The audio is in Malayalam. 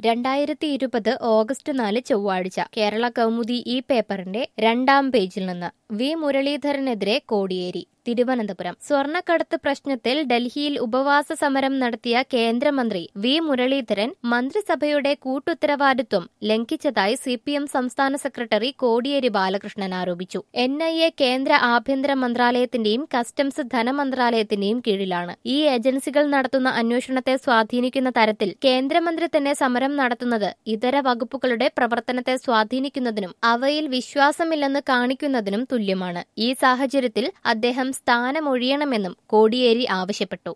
രണ്ടായിരത്തി ഇരുപത് ഓഗസ്റ്റ് നാല് ചൊവ്വാഴ്ച കേരള കൗമുദി ഈ പേപ്പറിന്റെ രണ്ടാം പേജിൽ നിന്ന് വി മുരളീധരനെതിരെ കോടിയേരി തിരുവനന്തപുരം സ്വർണ്ണക്കടത്ത് പ്രശ്നത്തിൽ ഡൽഹിയിൽ ഉപവാസ സമരം നടത്തിയ കേന്ദ്രമന്ത്രി വി മുരളീധരൻ മന്ത്രിസഭയുടെ കൂട്ടുത്തരവാദിത്വം ലംഘിച്ചതായി സിപിഎം സംസ്ഥാന സെക്രട്ടറി കോടിയേരി ബാലകൃഷ്ണൻ ആരോപിച്ചു എൻ ഐ എ കേന്ദ്ര ആഭ്യന്തര മന്ത്രാലയത്തിന്റെയും കസ്റ്റംസ് ധനമന്ത്രാലയത്തിന്റെയും കീഴിലാണ് ഈ ഏജൻസികൾ നടത്തുന്ന അന്വേഷണത്തെ സ്വാധീനിക്കുന്ന തരത്തിൽ കേന്ദ്രമന്ത്രി തന്നെ സമരം നടത്തുന്നത് ഇതര വകുപ്പുകളുടെ പ്രവർത്തനത്തെ സ്വാധീനിക്കുന്നതിനും അവയിൽ വിശ്വാസമില്ലെന്ന് കാണിക്കുന്നതിനും തുല്യമാണ് ഈ സാഹചര്യത്തിൽ അദ്ദേഹം സ്ഥാനമൊഴിയണമെന്നും കോടിയേരി ആവശ്യപ്പെട്ടു